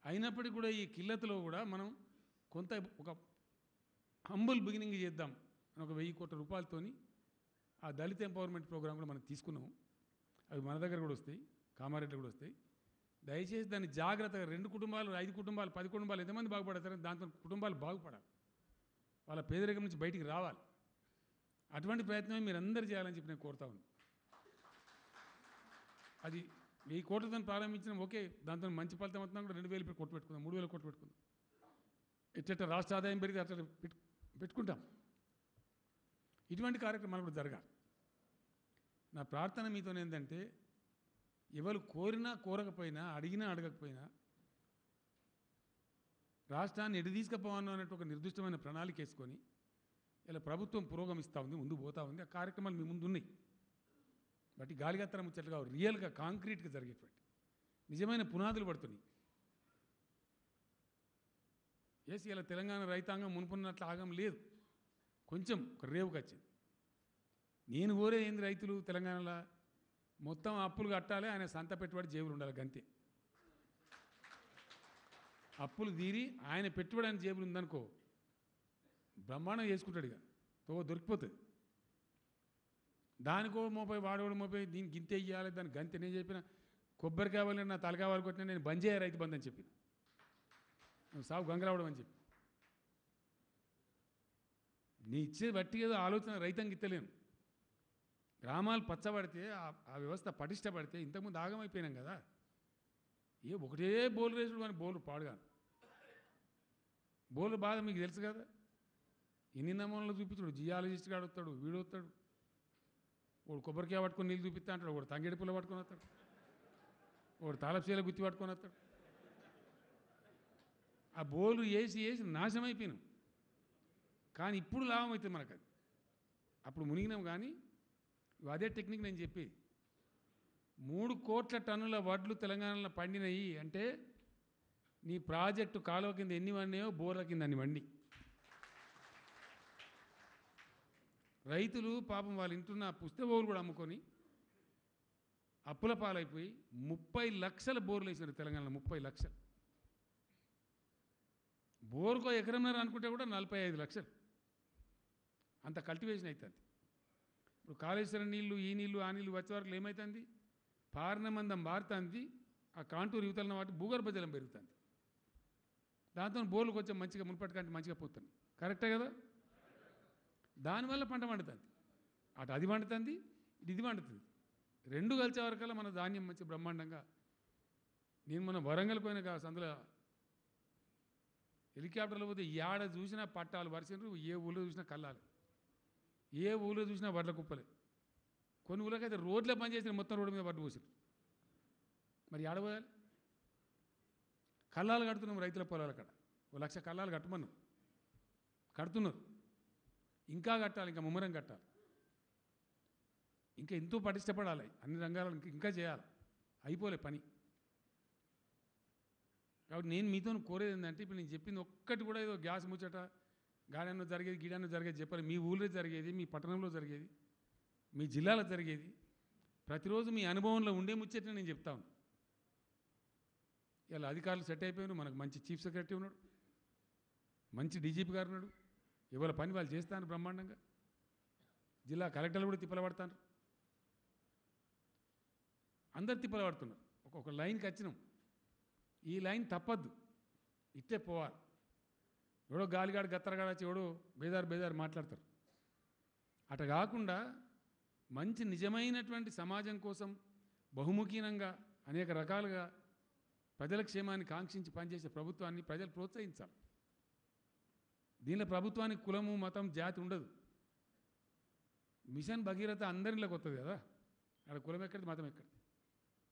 అయినప్పటికీ కూడా ఈ కిల్లతలో కూడా మనం కొంత ఒక హంబుల్ బిగినింగ్ చేద్దాం అని ఒక వెయ్యి కోట్ల రూపాయలతోని ఆ దళిత ఎంపవర్మెంట్ ప్రోగ్రామ్ కూడా మనం తీసుకున్నాము అవి మన దగ్గర కూడా వస్తాయి కామారెడ్డి కూడా వస్తాయి దయచేసి దాన్ని జాగ్రత్తగా రెండు కుటుంబాలు ఐదు కుటుంబాలు పది కుటుంబాలు ఎంతమంది బాగుపడతారని దాంతో కుటుంబాలు బాగుపడాలి వాళ్ళ పేదరికం నుంచి బయటికి రావాలి అటువంటి ప్రయత్నమే మీరు అందరూ చేయాలని చెప్పి నేను కోరుతా ఉన్నాను అది వెయ్యి కోట్లతో ప్రారంభించిన ఓకే దాంతో మంచి ఫలితం అవుతున్నా కూడా రెండు వేలు పెట్టి కొట్టు పెట్టుకుందాం మూడు వేలు కొట్టు పెట్టుకుందాం ఎట్ట రాష్ట్ర ఆదాయం పెరిగితే అట్లా పెట్టు పెట్టుకుంటాం ఇటువంటి కార్యక్రమాలు కూడా జరగాలి నా ప్రార్థన మీతో ఏంటంటే ఎవరు కోరినా కోరకపోయినా అడిగినా అడగకపోయినా రాష్ట్రాన్ని ఎటు తీసుకుపోవాను అన్నట్టు ఒక నిర్దిష్టమైన ప్రణాళిక వేసుకొని ఇలా ప్రభుత్వం పురోగమిస్తూ ఉంది ముందు పోతూ ఉంది ఆ కార్యక్రమాలు మీ ముందు ఉన్నాయి బట్టి గాలిగత్తరం ముచ్చట్లుగా రియల్గా కాంక్రీట్గా జరిగేటువంటి నిజమైన పునాదులు పడుతున్నాయి ఎస్ ఇలా తెలంగాణ రైతాంగం మునుపున్నట్లు ఆగం లేదు కొంచెం ఒక రేవుకి వచ్చింది నేను కోరే ఏంది రైతులు తెలంగాణలో మొత్తం అప్పులు కట్టాలి ఆయన సంత పెట్టుబడి జేబులు ఉండాలి గంతే అప్పులు తీరి ఆయన పెట్టుబడి ఆయన జేబులు ఉందనుకో బ్రహ్మాండం చేసుకుంటాడు ఇక తో దొరికిపోతుంది దానికో మోపై వాడోడు మోపై దీనికి గింత ఇయ్యాలి దానికి గంత నేను చెప్పిన కొబ్బరికాయ వల్ల నా తలకాయ వాళ్ళు కొట్టినా నేను బంద్ చేయ రైతు బంద్ అని చెప్పిన నువ్వు సాగు గంగరావడం అని చెప్పి నీ ఇచ్చే బట్టి ఏదో ఆలోచన రైతాంగి ఇత్తలేను గ్రామాలు పచ్చబడితే ఆ- ఆ వ్యవస్థ పటిష్టపడితే ఇంతకుముందు ఆగమైపోయినాం కదా ఏ ఒకటే బోలు రేసుడు అని బోలు పాడుగా బోలు బాధ మీకు తెలుసు కదా ఎన్ని నమూనాలు చూపించాడు జియాలజిస్ట్ గాడు వస్తాడు వీడు వస్తాడు వాడు కొబ్బరికాయ పట్టుకొని నీళ్ళు చూపిస్తా అంటాడు వాడు తంగేడి పుల్ల పట్టుకొని వస్తాడు వాడు తాళపశీల గుత్తి పట్టుకొని వస్తాడు ఆ బోలు వేసి వేసి నాశనం అయిపోయినాం కానీ ఇప్పుడు లాభం అవుతుంది మనకు అది అప్పుడు మునిగినాం కానీ ఇవి అదే టెక్నిక్ నేను చెప్పి మూడు కోట్ల టన్నుల వడ్లు తెలంగాణలో పండినాయి అంటే నీ ప్రాజెక్టు కాలువ కింద ఎన్ని వండినాయో బోర్ల కింద అన్ని వండి రైతులు పాపం వాళ్ళు ఇంటున్న పుస్తబోగులు కూడా అమ్ముకొని అప్పుల పాలైపోయి ముప్పై లక్షల బోర్లు వేసినారు తెలంగాణలో ముప్పై లక్షలు బోరుకో ఎకరంన్నర అనుకుంటే కూడా నలభై ఐదు లక్షలు అంత కల్టివేషన్ అవుతుంది ఇప్పుడు కాళేశ్వరం నీళ్లు ఈ నీళ్లు ఆ నీళ్లు వచ్చే వరకు ఏమవుతుంది పార్నమందం మారుతుంది ఆ కాంటూరు యువతలను వాటి భూగర్భ జలం పెరుగుతుంది దాంతో బోర్లు కొంచెం మంచిగా మునుపటి కంటే మంచిగా పోతుంది కరెక్టే కదా దానివల్ల పంట పండుతుంది అటు అది పండుతుంది ఇటు ఇది పండుతుంది రెండు కలిసే వరకల్లా మన ధాన్యం మంచి బ్రహ్మాండంగా నేను మన వరంగల్ పోయిన కా- అందులో హెలికాప్టర్లో పోతే ఏడ చూసినా పట్టాలు వరిసినారు ఏ ఊళ్ళో చూసినా కల్లాలి ఏ ఊళ్ళో చూసినా వడ్ల కుప్పలే కొన్ని ఊళ్ళకైతే రోడ్లే పని చేసిన మొత్తం రోడ్డు మీద వడ్డు పోసారు మరి ఏడబోయాలి కల్లాలు కడుతున్నాం రైతుల పొలాలు అక్కడ ఓ లక్ష కల్లాలు కట్టమన్నాం కడుతున్నారు ఇంకా కట్టాలి ఇంకా ముమ్మరం కట్టాలి ఇంకా ఎంతో పటిష్టపడాలి అన్ని రంగాలను ఇంకా- ఇంకా చేయాలి అయిపోలే పని కాబట్టి నేను మీతో కోరేది ఏంటంటే ఇప్పుడు నేను చెప్పింది ఒక్కటి కూడా ఏదో గ్యాస్ ముచ్చట గాడన్నో జరిగేది గీడన్నో జరిగేది చెప్పాలి మీ ఊళ్ళో జరిగేది మీ పట్టణంలో జరిగేది మీ జిల్లాలో జరిగేది ప్రతిరోజు మీ అనుభవంలో ఉండే ముచ్చట నేను చెప్తా ఉన్నాను ఇలా అధికారులు సెట్ అయిపోయారు మనకు మంచి చీఫ్ సెక్రటరీ ఉన్నాడు మంచి డీజీపీ గారు ఉన్నాడు ఇవాళ పని వాళ్ళు చేస్తాను బ్రహ్మాండంగా జిల్లా కలెక్టర్లు కూడా తిప్పలబడతారు అందరు తిప్పలబడుతున్నారు ఒక్కొక్క లైన్కి వచ్చినాం ఈ లైన్ తప్పద్దు ఇట్టే పోవాలి ఎవడో గాలిగాడు గత్తరగాడు వచ్చి ఎవడో బేదారు బేదారు మాట్లాడతారు అట కాకుండా మంచి నిజమైనటువంటి సమాజం కోసం బహుముఖీనంగా అనేక రకాలుగా ప్రజల క్షేమాన్ని కాంక్షించి పనిచేసే ప్రభుత్వాన్ని ప్రజలు ప్రోత్సహించాలి దీనిలో ప్రభుత్వానికి కులము మతం జాతి ఉండదు మిషన్ భగీరథ అందరిలోకి వస్తుంది కదా అక్కడ కులం ఎక్కడిది మతం ఎక్కడిది